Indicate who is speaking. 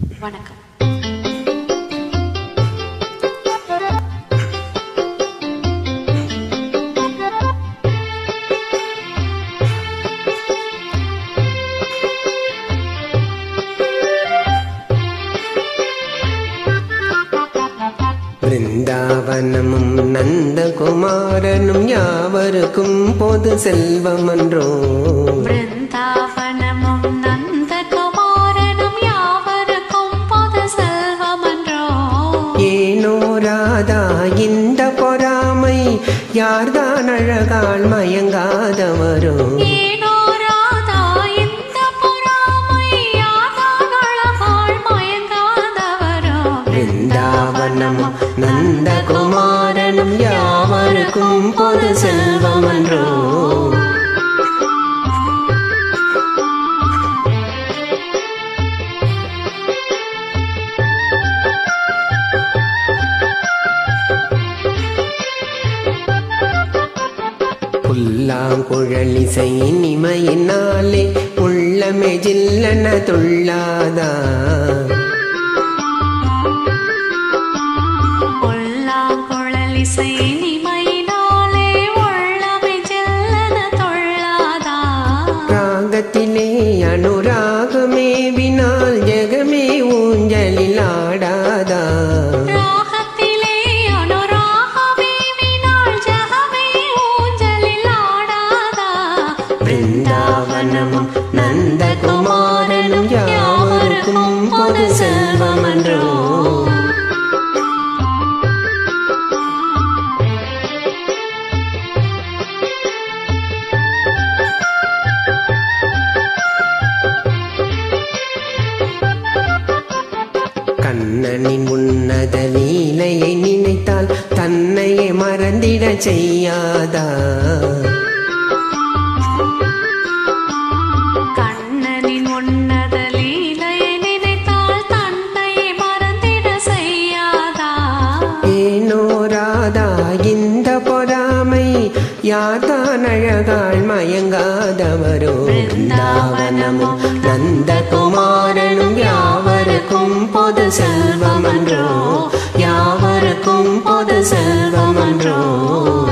Speaker 1: வணக்கம்
Speaker 2: பிருந்தாவனமும் நந்தகுமாரனும் யாவருக்கும் பொது செல்வமன்றோ
Speaker 1: பிருந்தாவனமும் நந்தகுமாரனும் யாவருக்கும் பொது செல்வமன்றோ
Speaker 2: ஏனோ ராதா இந்த பொறாமை யார்தான் அழகால் மயங்காதவரோ
Speaker 1: ஏனோ ராதா இந்த பொறாமை யாதான் அழகாள் மயங்காதவரோ
Speaker 2: பிருந்தாவனமும் நந்தகுமாரனும் யாவருக்கும் பொது செல்வமன்றோ புல்லாங்குழலிசை இனிமையினாலே உள்ளமே ஜில்லன துள்ளாதா
Speaker 1: பொல்லாங்குழலிசை இனிமையினாலே உள்ளமை செல்லன தொழாதா
Speaker 2: ராகத்திலே அனுராகமேவினால் ஜெகமே ஊஞ்சலில் ஆடாதா
Speaker 1: ராகத்திலே அனுராகமே வினாள் ஜகமே ஊஞ்சலில் ஆடாதா
Speaker 2: பிருந்தாவனமும் நந்தகுமாரனும் யாவருக்கும் பொது செல்வமன்றோ கண்ணனின் உன்னத லீலையை நினைத்தால் தன்னையே மறந்திட செய்யாதா
Speaker 1: கண்ணனின் உன்னத லீலையை நினைத்தால் தன்னை மறந்திட செய்யாதா
Speaker 2: ஏனோ ராதா இந்த பொறாமை யாதான் அழகாள் மயங்காதவரோ பிருந்தாவனமும் நந்தகுமாரனும் யாவருக்கும் பொது செல்வமன்றோ யாவருக்கும் பொது செல்வமன்றோ